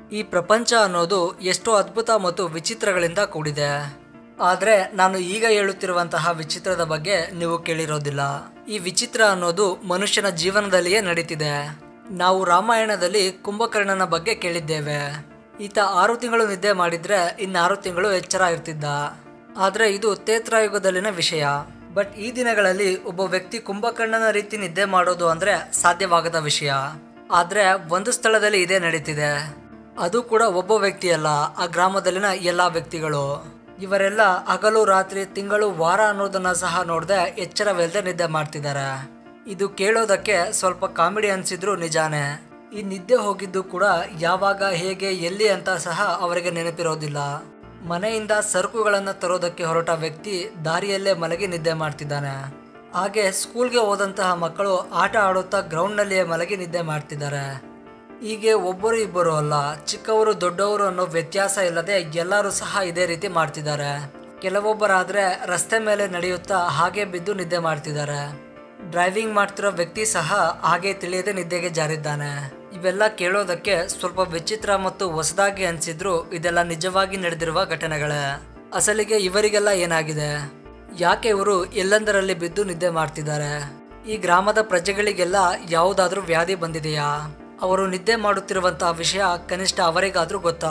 ಈ ಪ್ರಪಂಚ ಅನ್ನೋದು ಎಷ್ಟೋ ಅದ್ಭುತ ಮತ್ತು ವಿಚಿತ್ರಗಳಿಂದ ಕೂಡಿದೆ ಆದರೆ ನಾನು ಈಗ ಹೇಳುತ್ತಿರುವಂತಹ ವಿಚಿತ್ರದ ಬಗ್ಗೆ ನೀವು ಕೇಳಿರೋದಿಲ್ಲ ಈ ವಿಚಿತ್ರ ಅನ್ನೋದು ಮನುಷ್ಯನ ಜೀವನದಲ್ಲಿಯೇ ನಡೀತಿದೆ ನಾವು ರಾಮಾಯಣದಲ್ಲಿ ಕುಂಭಕರ್ಣನ ಬಗ್ಗೆ ಕೇಳಿದ್ದೇವೆ ಈತ ಆರು ತಿಂಗಳು ನಿದ್ದೆ ಮಾಡಿದ್ರೆ ಇನ್ನಾರು ತಿಂಗಳು ಎಚ್ಚರ ಇರ್ತಿದ್ದ ಆದರೆ ಇದು ತೇತ್ರಾಯುಗದಲ್ಲಿನ ವಿಷಯ ಬಟ್ ಈ ದಿನಗಳಲ್ಲಿ ಒಬ್ಬ ವ್ಯಕ್ತಿ ಕುಂಭಕರ್ಣನ ರೀತಿ ನಿದ್ದೆ ಮಾಡೋದು ಅಂದ್ರೆ ಸಾಧ್ಯವಾಗದ ವಿಷಯ ಆದ್ರೆ ಒಂದು ಸ್ಥಳದಲ್ಲಿ ಇದೇ ನಡೀತಿದೆ ಅದು ಕೂಡ ಒಬ್ಬ ವ್ಯಕ್ತಿಯಲ್ಲ ಆ ಗ್ರಾಮದಲ್ಲಿನ ಎಲ್ಲ ವ್ಯಕ್ತಿಗಳು ಇವರೆಲ್ಲ ಹಗಲು ರಾತ್ರಿ ತಿಂಗಳು ವಾರ ಅನ್ನೋದನ್ನ ಸಹ ನೋಡದೆ ಎಚ್ಚರವಿಲ್ಲದೆ ನಿದ್ದೆ ಮಾಡ್ತಿದ್ದಾರೆ ಇದು ಕೇಳೋದಕ್ಕೆ ಸ್ವಲ್ಪ ಕಾಮಿಡಿ ಅನ್ಸಿದ್ರು ನಿಜಾನೇ ಈ ನಿದ್ದೆ ಹೋಗಿದ್ದು ಕೂಡ ಯಾವಾಗ ಹೇಗೆ ಎಲ್ಲಿ ಅಂತ ಸಹ ಅವರಿಗೆ ನೆನಪಿರೋದಿಲ್ಲ ಮನೆಯಿಂದ ಸರಕುಗಳನ್ನು ತರೋದಕ್ಕೆ ಹೊರಟ ವ್ಯಕ್ತಿ ದಾರಿಯಲ್ಲೇ ಮಲಗಿ ನಿದ್ದೆ ಮಾಡ್ತಿದ್ದಾನೆ ಹಾಗೆ ಸ್ಕೂಲ್ಗೆ ಹೋದಂತಹ ಮಕ್ಕಳು ಆಟ ಆಡುತ್ತಾ ಗ್ರೌಂಡ್ನಲ್ಲಿಯೇ ಮಲಗಿ ನಿದ್ದೆ ಮಾಡ್ತಿದ್ದಾರೆ ಹೀಗೆ ಒಬ್ಬರು ಇಬ್ಬರು ಅಲ್ಲ ಚಿಕ್ಕವರು ದೊಡ್ಡವರು ಅನ್ನೋ ವ್ಯತ್ಯಾಸ ಇಲ್ಲದೆ ಎಲ್ಲರೂ ಸಹ ಇದೇ ರೀತಿ ಮಾಡ್ತಿದ್ದಾರೆ ಕೆಲವೊಬ್ಬರಾದ್ರೆ ರಸ್ತೆ ಮೇಲೆ ನಡೆಯುತ್ತಾ ಹಾಗೆ ಬಿದ್ದು ನಿದ್ದೆ ಮಾಡ್ತಿದ್ದಾರೆ ಡ್ರೈವಿಂಗ್ ಮಾಡ್ತಿರೋ ವ್ಯಕ್ತಿ ಸಹ ಹಾಗೆ ತಿಳಿಯದೆ ನಿದ್ದೆಗೆ ಜಾರಿದ್ದಾನೆ ಇವೆಲ್ಲ ಕೇಳೋದಕ್ಕೆ ಸ್ವಲ್ಪ ವಿಚಿತ್ರ ಮತ್ತು ಹೊಸದಾಗಿ ಅನ್ಸಿದ್ರು ಇದೆಲ್ಲ ನಿಜವಾಗಿ ನಡೆದಿರುವ ಘಟನೆಗಳೇ ಅಸಲಿಗೆ ಇವರಿಗೆಲ್ಲ ಏನಾಗಿದೆ ಯಾಕೆ ಇವರು ಎಲ್ಲಂದರಲ್ಲಿ ಬಿದ್ದು ನಿದ್ದೆ ಮಾಡ್ತಿದ್ದಾರೆ ಈ ಗ್ರಾಮದ ಪ್ರಜೆಗಳಿಗೆಲ್ಲ ಯಾವುದಾದ್ರೂ ವ್ಯಾಧಿ ಬಂದಿದೆಯಾ ಅವರು ನಿದ್ದೆ ಮಾಡುತ್ತಿರುವಂತಹ ವಿಷಯ ಕನಿಷ್ಠ ಅವರಿಗಾದ್ರೂ ಗೊತ್ತಾ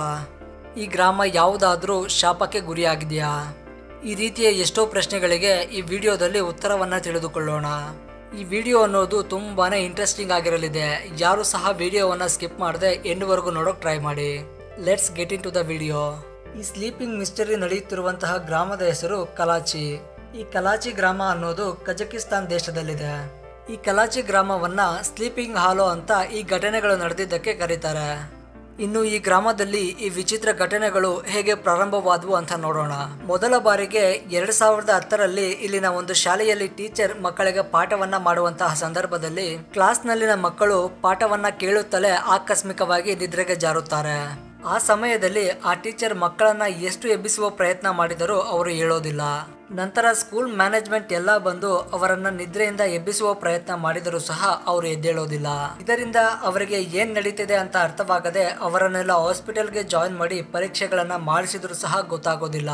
ಈ ಗ್ರಾಮ ಯಾವುದಾದ್ರೂ ಶಾಪಕ್ಕೆ ಗುರಿಯಾಗಿದೆಯಾ ಈ ರೀತಿಯ ಎಷ್ಟೋ ಪ್ರಶ್ನೆಗಳಿಗೆ ಈ ವಿಡಿಯೋದಲ್ಲಿ ಉತ್ತರವನ್ನ ತಿಳಿದುಕೊಳ್ಳೋಣ ಈ ವಿಡಿಯೋ ಅನ್ನೋದು ತುಂಬಾನೇ ಇಂಟ್ರೆಸ್ಟಿಂಗ್ ಆಗಿರಲಿದೆ ಯಾರು ಸಹ ವಿಡಿಯೋವನ್ನ ಸ್ಕಿಪ್ ಮಾಡದೆ ಎಂಡ್ವರೆಗೂ ನೋಡೋಕೆ ಟ್ರೈ ಮಾಡಿ let's get into the video ಈ ಸ್ಲೀಪಿಂಗ್ ಮಿಸ್ಟರಿ ನಡೆಯುತ್ತಿರುವಂತಹ ಗ್ರಾಮದ ಹೆಸರು ಕಲಾಚಿ ಈ ಕಲಾಚಿ ಗ್ರಾಮ ಅನ್ನೋದು ಕಜಕಿಸ್ತಾನ್ ದೇಶದಲ್ಲಿದೆ ಈ ಕಲಾಚಿ ಗ್ರಾಮವನ್ನ ಸ್ಲೀಪಿಂಗ್ ಹಾಲೋ ಅಂತ ಈ ಘಟನೆಗಳು ನಡೆದಿದ್ದಕ್ಕೆ ಕರೀತಾರೆ ಇನ್ನು ಈ ಗ್ರಾಮದಲ್ಲಿ ಈ ವಿಚಿತ್ರ ಘಟನೆಗಳು ಹೇಗೆ ಪ್ರಾರಂಭವಾದವು ಅಂತ ನೋಡೋಣ ಮೊದಲ ಬಾರಿಗೆ ಎರಡ್ ಸಾವಿರದ ಹತ್ತರಲ್ಲಿ ಇಲ್ಲಿನ ಒಂದು ಶಾಲೆಯಲ್ಲಿ ಟೀಚರ್ ಮಕ್ಕಳಿಗೆ ಪಾಠವನ್ನ ಮಾಡುವಂತಹ ಸಂದರ್ಭದಲ್ಲಿ ಕ್ಲಾಸ್ನಲ್ಲಿನ ಮಕ್ಕಳು ಪಾಠವನ್ನ ಕೇಳುತ್ತಲೇ ಆಕಸ್ಮಿಕವಾಗಿ ನಿದ್ರೆಗೆ ಜಾರುತ್ತಾರೆ ಆ ಸಮಯದಲ್ಲಿ ಆ ಟೀಚರ್ ಮಕ್ಕಳನ್ನ ಎಷ್ಟು ಎಬ್ಬಿಸುವ ಪ್ರಯತ್ನ ಮಾಡಿದರೂ ಅವರು ಹೇಳೋದಿಲ್ಲ ನಂತರ ಸ್ಕೂಲ್ ಮ್ಯಾನೇಜ್ಮೆಂಟ್ ಎಲ್ಲ ಬಂದು ಅವರನ್ನ ನಿದ್ರೆಯಿಂದ ಎಬ್ಬಿಸುವ ಪ್ರಯತ್ನ ಮಾಡಿದರೂ ಸಹ ಅವರು ಎದ್ದೇಳೋದಿಲ್ಲ ಇದರಿಂದ ಅವರಿಗೆ ಏನ್ ನಡೀತಿದೆ ಅಂತ ಅರ್ಥವಾಗದೆ ಅವರನ್ನೆಲ್ಲ ಹಾಸ್ಪಿಟಲ್ಗೆ ಜಾಯಿನ್ ಮಾಡಿ ಪರೀಕ್ಷೆಗಳನ್ನ ಮಾಡಿಸಿದ್ರು ಸಹ ಗೊತ್ತಾಗೋದಿಲ್ಲ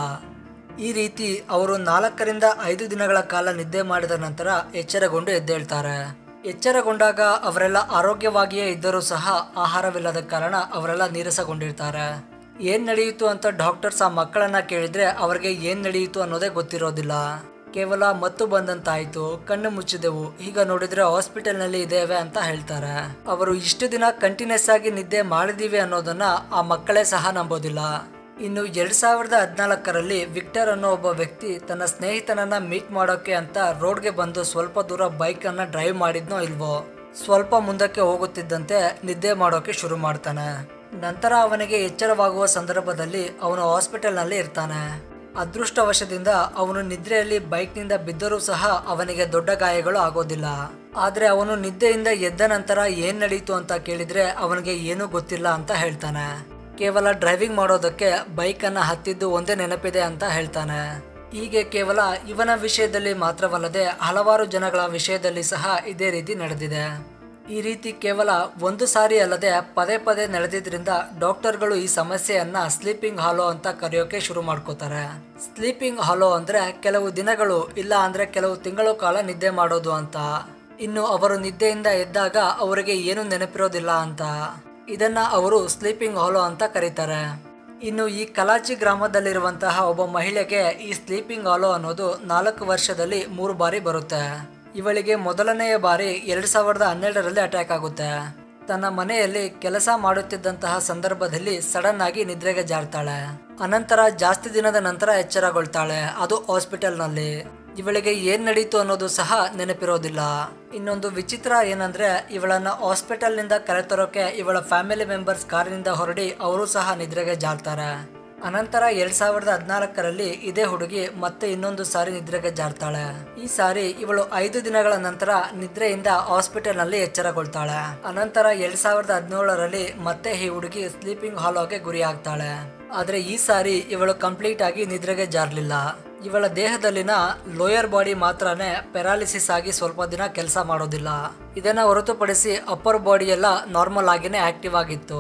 ಈ ರೀತಿ ಅವರು ನಾಲ್ಕರಿಂದ ಐದು ದಿನಗಳ ಕಾಲ ನಿದ್ದೆ ಮಾಡಿದ ನಂತರ ಎಚ್ಚರಗೊಂಡು ಎದ್ದೇಳ್ತಾರೆ ಎಚ್ಚರಗೊಂಡಾಗ ಅವರೆಲ್ಲ ಆರೋಗ್ಯವಾಗಿಯೇ ಇದ್ದರೂ ಸಹ ಆಹಾರವಿಲ್ಲದ ಕಾರಣ ಅವರೆಲ್ಲ ನೀರಸಗೊಂಡಿರ್ತಾರೆ ಏನ್ ನಡೆಯಿತು ಅಂತ ಡಾಕ್ಟರ್ಸ್ ಆ ಮಕ್ಕಳನ್ನ ಕೇಳಿದ್ರೆ ಅವ್ರಿಗೆ ಏನ್ ನಡೆಯಿತು ಅನ್ನೋದೇ ಗೊತ್ತಿರೋದಿಲ್ಲ ಕೇವಲ ಮತ್ತು ಬಂದಂತಾಯ್ತು ಕಣ್ಣು ಮುಚ್ಚಿದೆವು ಈಗ ನೋಡಿದ್ರೆ ಹಾಸ್ಪಿಟಲ್ನಲ್ಲಿ ಇದ್ದೇವೆ ಅಂತ ಹೇಳ್ತಾರೆ ಅವರು ಇಷ್ಟು ದಿನ ಕಂಟಿನ್ಯೂಸ್ ಆಗಿ ನಿದ್ದೆ ಮಾಡಿದೀವಿ ಅನ್ನೋದನ್ನ ಆ ಮಕ್ಕಳೇ ಸಹ ನಂಬೋದಿಲ್ಲ ಇನ್ನು ಎರಡ್ ಸಾವಿರದ ಹದಿನಾಲ್ಕರಲ್ಲಿ ವಿಕ್ಟರ್ ಅನ್ನೋ ಒಬ್ಬ ವ್ಯಕ್ತಿ ತನ್ನ ಸ್ನೇಹಿತನನ್ನ ಮೀಟ್ ಮಾಡೋಕೆ ಅಂತ ರೋಡ್ಗೆ ಬಂದು ಸ್ವಲ್ಪ ದೂರ ಬೈಕ್ ಅನ್ನ ಡ್ರೈವ್ ಮಾಡಿದ್ನೋ ಇಲ್ವೋ ಸ್ವಲ್ಪ ಮುಂದಕ್ಕೆ ಹೋಗುತ್ತಿದ್ದಂತೆ ನಿದ್ದೆ ಮಾಡೋಕೆ ಶುರು ಮಾಡ್ತಾನೆ ನಂತರ ಅವನಿಗೆ ಎಚ್ಚರವಾಗುವ ಸಂದರ್ಭದಲ್ಲಿ ಅವನು ಹಾಸ್ಪಿಟಲ್ನಲ್ಲಿ ಇರ್ತಾನೆ ಅದೃಷ್ಟವಶದಿಂದ ಅವನು ನಿದ್ರೆಯಲ್ಲಿ ಬೈಕ್ನಿಂದ ಬಿದ್ದರೂ ಸಹ ಅವನಿಗೆ ದೊಡ್ಡ ಗಾಯಗಳು ಆಗೋದಿಲ್ಲ ಆದ್ರೆ ಅವನು ನಿದ್ದೆಯಿಂದ ಎದ್ದ ನಂತರ ಏನ್ ನಡೀತು ಅಂತ ಕೇಳಿದ್ರೆ ಅವನಿಗೆ ಏನೂ ಗೊತ್ತಿಲ್ಲ ಅಂತ ಹೇಳ್ತಾನೆ ಕೇವಲ ಡ್ರೈವಿಂಗ್ ಮಾಡೋದಕ್ಕೆ ಬೈಕ್ ಅನ್ನ ಹತ್ತಿದ್ದು ಒಂದೇ ನೆನಪಿದೆ ಅಂತ ಹೇಳ್ತಾನೆ ಹೀಗೆ ಕೇವಲ ಇವನ ವಿಷಯದಲ್ಲಿ ಮಾತ್ರವಲ್ಲದೆ ಹಲವಾರು ಜನಗಳ ವಿಷಯದಲ್ಲಿ ಸಹ ಇದೇ ರೀತಿ ನಡೆದಿದೆ ಈ ರೀತಿ ಕೇವಲ ಒಂದು ಸಾರಿ ಅಲ್ಲದೆ ಪದೇ ಪದೇ ನಡೆದಿದ್ರಿಂದ ಡಾಕ್ಟರ್ಗಳು ಈ ಸಮಸ್ಯೆಯನ್ನ ಸ್ಲೀಪಿಂಗ್ ಹಾಲೋ ಅಂತ ಕರೆಯೋಕೆ ಶುರು ಮಾಡ್ಕೋತಾರೆ ಸ್ಲೀಪಿಂಗ್ ಹಾಲೋ ಅಂದ್ರೆ ಕೆಲವು ದಿನಗಳು ಇಲ್ಲ ಅಂದ್ರೆ ಕೆಲವು ತಿಂಗಳು ಕಾಲ ನಿದ್ದೆ ಮಾಡೋದು ಅಂತ ಇನ್ನು ಅವರು ನಿದ್ದೆಯಿಂದ ಎದ್ದಾಗ ಅವರಿಗೆ ಏನು ನೆನಪಿರೋದಿಲ್ಲ ಅಂತ ಇದನ್ನ ಅವರು ಸ್ಲೀಪಿಂಗ್ ಹಾಲೋ ಅಂತ ಕರೀತಾರೆ ಇನ್ನು ಈ ಕಲಾಚಿ ಗ್ರಾಮದಲ್ಲಿರುವಂತಹ ಒಬ್ಬ ಮಹಿಳೆಗೆ ಈ ಸ್ಲೀಪಿಂಗ್ ಹಾಲೋ ಅನ್ನೋದು ನಾಲ್ಕು ವರ್ಷದಲ್ಲಿ ಮೂರು ಬಾರಿ ಬರುತ್ತೆ ಇವಳಿಗೆ ಮೊದಲನೆಯ ಬಾರಿ ಎರಡ್ ಸಾವಿರದ ಹನ್ನೆರಡರಲ್ಲಿ ಅಟ್ಯಾಕ್ ಆಗುತ್ತೆ ತನ್ನ ಮನೆಯಲ್ಲಿ ಕೆಲಸ ಮಾಡುತ್ತಿದ್ದಂತಹ ಸಂದರ್ಭದಲ್ಲಿ ಸಡನ್ ಆಗಿ ನಿದ್ರೆಗೆ ಜಾರ್ತಾಳೆ ಅನಂತರ ಜಾಸ್ತಿ ದಿನದ ನಂತರ ಎಚ್ಚರಗೊಳ್ತಾಳೆ ಅದು ಹಾಸ್ಪಿಟಲ್ನಲ್ಲಿ ಇವಳಿಗೆ ಏನ್ ನಡೀತು ಅನ್ನೋದು ಸಹ ನೆನಪಿರೋದಿಲ್ಲ ಇನ್ನೊಂದು ವಿಚಿತ್ರ ಏನಂದ್ರೆ ಇವಳನ್ನ ಹಾಸ್ಪಿಟಲ್ನಿಂದ ಕರೆತರೋಕೆ ಇವಳ ಫ್ಯಾಮಿಲಿ ಮೆಂಬರ್ಸ್ ಕಾರಿನಿಂದ ಹೊರಡಿ ಅವರು ಸಹ ನಿದ್ರೆಗೆ ಜಾರ್ತಾರೆ ಅನಂತರ ಎರಡ್ ಸಾವಿರದ ಹದಿನಾಲ್ಕರಲ್ಲಿ ಇದೇ ಹುಡುಗಿ ಮತ್ತೆ ಇನ್ನೊಂದು ಸಾರಿ ನಿದ್ರೆಗೆ ಜಾರ್ತಾಳೆ ಈ ಸಾರಿ ಇವಳು ಐದು ದಿನಗಳ ನಂತರ ನಿದ್ರೆಯಿಂದ ಹಾಸ್ಪಿಟಲ್ ನಲ್ಲಿ ಎಚ್ಚರಗೊಳ್ತಾಳೆ ಅನಂತರ ಎರಡ್ ಸಾವಿರದ ಹದಿನೇಳರಲ್ಲಿ ಮತ್ತೆ ಈ ಹುಡುಗಿ ಸ್ಲೀಪಿಂಗ್ ಹಾಲೋಗೆ ಗುರಿ ಆಗ್ತಾಳೆ ಆದ್ರೆ ಈ ಸಾರಿ ಇವಳು ಕಂಪ್ಲೀಟ್ ಆಗಿ ನಿದ್ರೆಗೆ ಜಾರ್ಲಿಲ್ಲ ಇವಳ ದೇಹದಲ್ಲಿನ ಲೋಯರ್ ಬಾಡಿ ಮಾತ್ರನೇ ಪೆರಾಲಿಸಿಸ್ ಆಗಿ ಸ್ವಲ್ಪ ದಿನ ಕೆಲಸ ಮಾಡೋದಿಲ್ಲ ಇದನ್ನ ಹೊರತುಪಡಿಸಿ ಅಪ್ಪರ್ ಬಾಡಿ ಎಲ್ಲ ನಾರ್ಮಲ್ ಆಗಿನೇ ಆಕ್ಟಿವ್ ಆಗಿತ್ತು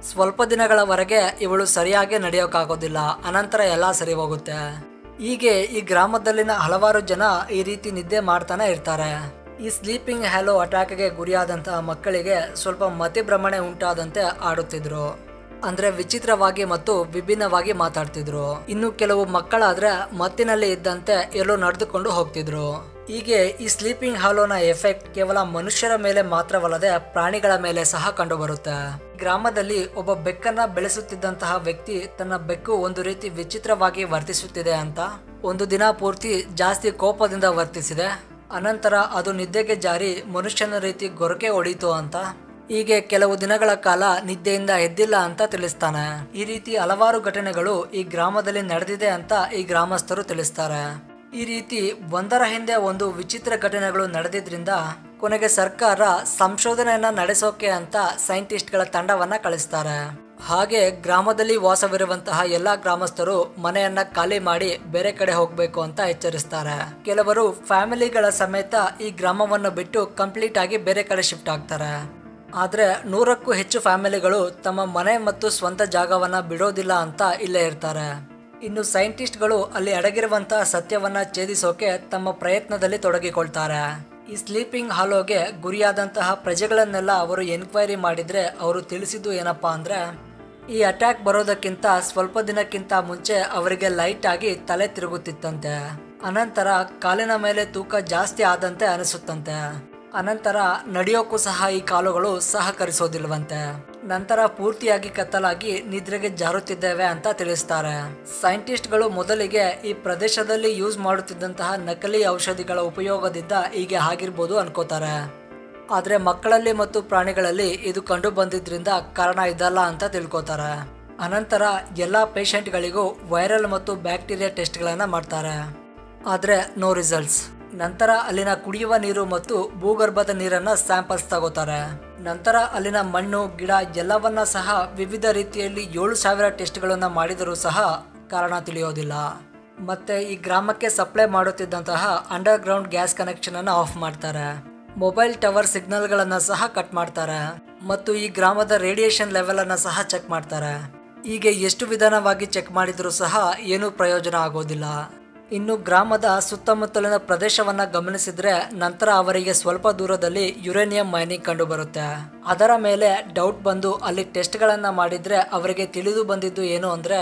ಸ್ವಲ್ಪ ದಿನಗಳವರೆಗೆ ಇವಳು ಸರಿಯಾಗಿ ನಡೆಯೋಕ್ಕಾಗೋದಿಲ್ಲ ಅನಂತರ ಎಲ್ಲ ಸರಿ ಹೋಗುತ್ತೆ ಹೀಗೆ ಈ ಗ್ರಾಮದಲ್ಲಿನ ಹಲವಾರು ಜನ ಈ ರೀತಿ ನಿದ್ದೆ ಮಾಡ್ತಾನೆ ಇರ್ತಾರೆ ಈ ಸ್ಲೀಪಿಂಗ್ ಹ್ಯಾಲೋ ಅಟ್ಯಾಕ್ಗೆ ಗುರಿಯಾದಂತಹ ಮಕ್ಕಳಿಗೆ ಸ್ವಲ್ಪ ಮತಿಭ್ರಮಣೆ ಉಂಟಾದಂತೆ ಆಡುತ್ತಿದ್ರು ಅಂದ್ರೆ ವಿಚಿತ್ರವಾಗಿ ಮತ್ತು ವಿಭಿನ್ನವಾಗಿ ಮಾತಾಡ್ತಿದ್ರು ಇನ್ನು ಕೆಲವು ಮಕ್ಕಳಾದ್ರೆ ಮತ್ತಿನಲ್ಲಿ ಇದ್ದಂತೆ ಎಲ್ಲೋ ನಡೆದುಕೊಂಡು ಹೋಗ್ತಿದ್ರು ಹೀಗೆ ಈ ಸ್ಲೀಪಿಂಗ್ ಹಾಲೋನ ಎಫೆಕ್ಟ್ ಕೇವಲ ಮನುಷ್ಯರ ಮೇಲೆ ಮಾತ್ರವಲ್ಲದೆ ಪ್ರಾಣಿಗಳ ಮೇಲೆ ಸಹ ಕಂಡುಬರುತ್ತೆ ಗ್ರಾಮದಲ್ಲಿ ಒಬ್ಬ ಬೆಕ್ಕನ್ನ ಬೆಳೆಸುತ್ತಿದ್ದಂತಹ ವ್ಯಕ್ತಿ ತನ್ನ ಬೆಕ್ಕು ಒಂದು ರೀತಿ ವಿಚಿತ್ರವಾಗಿ ವರ್ತಿಸುತ್ತಿದೆ ಅಂತ ಒಂದು ದಿನ ಪೂರ್ತಿ ಜಾಸ್ತಿ ಕೋಪದಿಂದ ವರ್ತಿಸಿದೆ ಅನಂತರ ಅದು ನಿದ್ದೆಗೆ ಜಾರಿ ಮನುಷ್ಯನ ರೀತಿ ಗೊರಕೆ ಹೊಡೀತು ಅಂತ ಹೀಗೆ ಕೆಲವು ದಿನಗಳ ಕಾಲ ನಿದ್ದೆಯಿಂದ ಎದ್ದಿಲ್ಲ ಅಂತ ತಿಳಿಸ್ತಾನೆ ಈ ರೀತಿ ಹಲವಾರು ಘಟನೆಗಳು ಈ ಗ್ರಾಮದಲ್ಲಿ ನಡೆದಿದೆ ಅಂತ ಈ ಗ್ರಾಮಸ್ಥರು ತಿಳಿಸ್ತಾರೆ ಈ ರೀತಿ ಒಂದರ ಹಿಂದೆ ಒಂದು ವಿಚಿತ್ರ ಘಟನೆಗಳು ನಡೆದಿದ್ರಿಂದ ಕೊನೆಗೆ ಸರ್ಕಾರ ಸಂಶೋಧನೆಯನ್ನ ನಡೆಸೋಕೆ ಅಂತ ಸೈಂಟಿಸ್ಟ್ಗಳ ತಂಡವನ್ನ ಕಳಿಸ್ತಾರೆ ಹಾಗೆ ಗ್ರಾಮದಲ್ಲಿ ವಾಸವಿರುವಂತಹ ಎಲ್ಲಾ ಗ್ರಾಮಸ್ಥರು ಮನೆಯನ್ನ ಖಾಲಿ ಮಾಡಿ ಬೇರೆ ಕಡೆ ಹೋಗ್ಬೇಕು ಅಂತ ಎಚ್ಚರಿಸ್ತಾರೆ ಕೆಲವರು ಫ್ಯಾಮಿಲಿಗಳ ಸಮೇತ ಈ ಗ್ರಾಮವನ್ನು ಬಿಟ್ಟು ಕಂಪ್ಲೀಟ್ ಆಗಿ ಬೇರೆ ಕಡೆ ಶಿಫ್ಟ್ ಆಗ್ತಾರೆ ಆದ್ರೆ ನೂರಕ್ಕೂ ಹೆಚ್ಚು ಫ್ಯಾಮಿಲಿಗಳು ತಮ್ಮ ಮನೆ ಮತ್ತು ಸ್ವಂತ ಜಾಗವನ್ನ ಬಿಡೋದಿಲ್ಲ ಅಂತ ಇಲ್ಲೇ ಇರ್ತಾರೆ ಇನ್ನು ಸೈಂಟಿಸ್ಟ್ಗಳು ಅಲ್ಲಿ ಅಡಗಿರುವಂತಹ ಸತ್ಯವನ್ನ ಛೇದಿಸೋಕೆ ತಮ್ಮ ಪ್ರಯತ್ನದಲ್ಲಿ ತೊಡಗಿಕೊಳ್ತಾರೆ ಈ ಸ್ಲೀಪಿಂಗ್ ಹಾಲೋಗೆ ಗುರಿಯಾದಂತಹ ಪ್ರಜೆಗಳನ್ನೆಲ್ಲ ಅವರು ಎನ್ಕ್ವೈರಿ ಮಾಡಿದ್ರೆ ಅವರು ತಿಳಿಸಿದ್ದು ಏನಪ್ಪಾ ಅಂದ್ರೆ ಈ ಅಟ್ಯಾಕ್ ಬರೋದಕ್ಕಿಂತ ಸ್ವಲ್ಪ ದಿನಕ್ಕಿಂತ ಮುಂಚೆ ಅವರಿಗೆ ಲೈಟ್ ಆಗಿ ತಲೆ ತಿರುಗುತ್ತಿತ್ತಂತೆ ಅನಂತರ ಕಾಲಿನ ಮೇಲೆ ತೂಕ ಜಾಸ್ತಿ ಆದಂತೆ ಅನಿಸುತ್ತಂತೆ ಅನಂತರ ನಡೆಯೋಕ್ಕೂ ಸಹ ಈ ಕಾಲುಗಳು ಸಹಕರಿಸೋದಿಲ್ವಂತೆ ನಂತರ ಪೂರ್ತಿಯಾಗಿ ಕತ್ತಲಾಗಿ ನಿದ್ರೆಗೆ ಜಾರುತ್ತಿದ್ದೇವೆ ಅಂತ ತಿಳಿಸ್ತಾರೆ ಸೈಂಟಿಸ್ಟ್ಗಳು ಮೊದಲಿಗೆ ಈ ಪ್ರದೇಶದಲ್ಲಿ ಯೂಸ್ ಮಾಡುತ್ತಿದ್ದಂತಹ ನಕಲಿ ಔಷಧಿಗಳ ಉಪಯೋಗದಿಂದ ಹೀಗೆ ಆಗಿರ್ಬೋದು ಅನ್ಕೋತಾರೆ ಆದ್ರೆ ಮಕ್ಕಳಲ್ಲಿ ಮತ್ತು ಪ್ರಾಣಿಗಳಲ್ಲಿ ಇದು ಕಂಡು ಬಂದಿದ್ರಿಂದ ಕಾರಣ ಇದಲ್ಲ ಅಂತ ತಿಳ್ಕೊತಾರೆ ಅನಂತರ ಎಲ್ಲ ಪೇಷಂಟ್ಗಳಿಗೂ ವೈರಲ್ ಮತ್ತು ಬ್ಯಾಕ್ಟೀರಿಯಾ ಟೆಸ್ಟ್ಗಳನ್ನ ಮಾಡ್ತಾರೆ ಆದ್ರೆ ನೋ ರಿಸಲ್ಟ್ಸ್ ನಂತರ ಅಲ್ಲಿನ ಕುಡಿಯುವ ನೀರು ಮತ್ತು ಭೂಗರ್ಭದ ನೀರನ್ನ ಸ್ಯಾಂಪಲ್ಸ್ ತಗೋತಾರೆ ನಂತರ ಅಲ್ಲಿನ ಮಣ್ಣು ಗಿಡ ಎಲ್ಲವನ್ನ ಸಹ ವಿವಿಧ ರೀತಿಯಲ್ಲಿ ಏಳು ಸಾವಿರ ಟೆಸ್ಟ್ಗಳನ್ನ ಮಾಡಿದರೂ ಸಹ ಕಾರಣ ತಿಳಿಯೋದಿಲ್ಲ ಮತ್ತೆ ಈ ಗ್ರಾಮಕ್ಕೆ ಸಪ್ಲೈ ಮಾಡುತ್ತಿದ್ದಂತಹ ಅಂಡರ್ ಗ್ರೌಂಡ್ ಗ್ಯಾಸ್ ಕನೆಕ್ಷನ್ ಅನ್ನ ಆಫ್ ಮಾಡ್ತಾರೆ ಮೊಬೈಲ್ ಟವರ್ ಸಿಗ್ನಲ್ಗಳನ್ನ ಸಹ ಕಟ್ ಮಾಡ್ತಾರೆ ಮತ್ತು ಈ ಗ್ರಾಮದ ರೇಡಿಯೇಷನ್ ಲೆವೆಲ್ ಅನ್ನ ಸಹ ಚೆಕ್ ಮಾಡ್ತಾರೆ ಹೀಗೆ ಎಷ್ಟು ವಿಧಾನವಾಗಿ ಚೆಕ್ ಮಾಡಿದರೂ ಸಹ ಏನೂ ಪ್ರಯೋಜನ ಆಗೋದಿಲ್ಲ ಇನ್ನು ಗ್ರಾಮದ ಸುತ್ತಮುತ್ತಲಿನ ಪ್ರದೇಶವನ್ನ ಗಮನಿಸಿದ್ರೆ ನಂತರ ಅವರಿಗೆ ಸ್ವಲ್ಪ ದೂರದಲ್ಲಿ ಯುರೇನಿಯಂ ಮೈನಿಂಗ್ ಕಂಡು ಬರುತ್ತೆ ಅದರ ಮೇಲೆ ಡೌಟ್ ಬಂದು ಅಲ್ಲಿ ಟೆಸ್ಟ್ಗಳನ್ನ ಮಾಡಿದ್ರೆ ಅವರಿಗೆ ತಿಳಿದು ಬಂದಿದ್ದು ಏನು ಅಂದ್ರೆ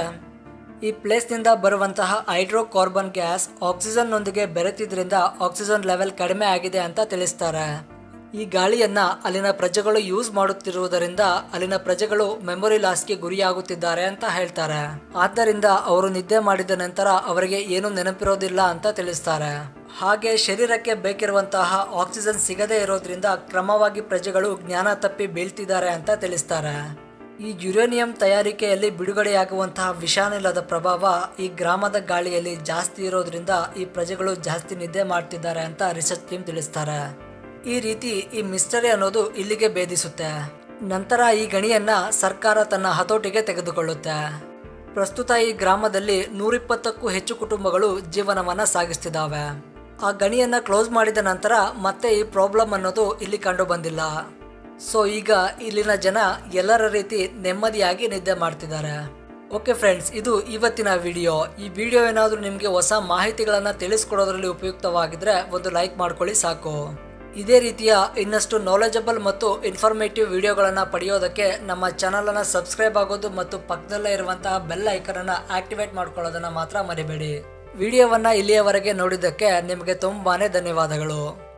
ಈ ಪ್ಲೇಸ್ನಿಂದ ಬರುವಂತಹ ಹೈಡ್ರೋಕಾರ್ಬನ್ ಗ್ಯಾಸ್ ಆಕ್ಸಿಜನ್ನೊಂದಿಗೆ ಬೆರೆತಿದ್ರಿಂದ ಆಕ್ಸಿಜನ್ ಲೆವೆಲ್ ಕಡಿಮೆ ಆಗಿದೆ ಅಂತ ತಿಳಿಸ್ತಾರೆ ಈ ಗಾಳಿಯನ್ನ ಅಲ್ಲಿನ ಪ್ರಜೆಗಳು ಯೂಸ್ ಮಾಡುತ್ತಿರುವುದರಿಂದ ಅಲ್ಲಿನ ಪ್ರಜೆಗಳು ಮೆಮೊರಿ ಲಾಸ್ಗೆ ಗುರಿಯಾಗುತ್ತಿದ್ದಾರೆ ಅಂತ ಹೇಳ್ತಾರೆ ಆದ್ದರಿಂದ ಅವರು ನಿದ್ದೆ ಮಾಡಿದ ನಂತರ ಅವರಿಗೆ ಏನು ನೆನಪಿರೋದಿಲ್ಲ ಅಂತ ತಿಳಿಸ್ತಾರೆ ಹಾಗೆ ಶರೀರಕ್ಕೆ ಬೇಕಿರುವಂತಹ ಆಕ್ಸಿಜನ್ ಸಿಗದೇ ಇರೋದ್ರಿಂದ ಕ್ರಮವಾಗಿ ಪ್ರಜೆಗಳು ಜ್ಞಾನ ತಪ್ಪಿ ಬೀಳ್ತಿದ್ದಾರೆ ಅಂತ ತಿಳಿಸ್ತಾರೆ ಈ ಯುರೇನಿಯಂ ತಯಾರಿಕೆಯಲ್ಲಿ ಬಿಡುಗಡೆಯಾಗುವಂತಹ ವಿಷಾನಿಲದ ಪ್ರಭಾವ ಈ ಗ್ರಾಮದ ಗಾಳಿಯಲ್ಲಿ ಜಾಸ್ತಿ ಇರೋದ್ರಿಂದ ಈ ಪ್ರಜೆಗಳು ಜಾಸ್ತಿ ನಿದ್ದೆ ಮಾಡ್ತಿದ್ದಾರೆ ಅಂತ ರಿಸರ್ಚ್ ಟೀಮ್ ತಿಳಿಸ್ತಾರೆ ಈ ರೀತಿ ಈ ಮಿಸ್ಟರಿ ಅನ್ನೋದು ಇಲ್ಲಿಗೆ ಭೇದಿಸುತ್ತೆ ನಂತರ ಈ ಗಣಿಯನ್ನ ಸರ್ಕಾರ ತನ್ನ ಹತೋಟಿಗೆ ತೆಗೆದುಕೊಳ್ಳುತ್ತೆ ಪ್ರಸ್ತುತ ಈ ಗ್ರಾಮದಲ್ಲಿ ನೂರಿಪ್ಪತ್ತಕ್ಕೂ ಹೆಚ್ಚು ಕುಟುಂಬಗಳು ಜೀವನವನ್ನ ಸಾಗಿಸ್ತಿದ್ದಾವೆ ಆ ಗಣಿಯನ್ನ ಕ್ಲೋಸ್ ಮಾಡಿದ ನಂತರ ಮತ್ತೆ ಈ ಪ್ರಾಬ್ಲಮ್ ಅನ್ನೋದು ಇಲ್ಲಿ ಕಂಡು ಬಂದಿಲ್ಲ ಸೊ ಈಗ ಇಲ್ಲಿನ ಜನ ಎಲ್ಲರ ರೀತಿ ನೆಮ್ಮದಿಯಾಗಿ ನಿದ್ದೆ ಮಾಡ್ತಿದ್ದಾರೆ ಓಕೆ ಫ್ರೆಂಡ್ಸ್ ಇದು ಇವತ್ತಿನ ವಿಡಿಯೋ ಈ ವಿಡಿಯೋ ಏನಾದರೂ ನಿಮಗೆ ಹೊಸ ಮಾಹಿತಿಗಳನ್ನು ತಿಳಿಸ್ಕೊಡೋದ್ರಲ್ಲಿ ಉಪಯುಕ್ತವಾಗಿದ್ರೆ ಒಂದು ಲೈಕ್ ಮಾಡ್ಕೊಳ್ಳಿ ಸಾಕು ಇದೇ ರೀತಿಯ ಇನ್ನಷ್ಟು ನಾಲೆಜಬಲ್ ಮತ್ತು ಇನ್ಫಾರ್ಮೇಟಿವ್ ವಿಡಿಯೋಗಳನ್ನು ಪಡೆಯೋದಕ್ಕೆ ನಮ್ಮ ಚಾನಲನ್ನು ಸಬ್ಸ್ಕ್ರೈಬ್ ಆಗೋದು ಮತ್ತು ಪಕ್ಕದಲ್ಲೇ ಇರುವಂತಹ ಬೆಲ್ ಐಕನನ್ನು ಆಕ್ಟಿವೇಟ್ ಮಾಡ್ಕೊಳ್ಳೋದನ್ನು ಮಾತ್ರ ಮರಿಬೇಡಿ ವಿಡಿಯೋವನ್ನು ಇಲ್ಲಿಯವರೆಗೆ ನೋಡಿದ್ದಕ್ಕೆ ನಿಮಗೆ ತುಂಬಾನೇ ಧನ್ಯವಾದಗಳು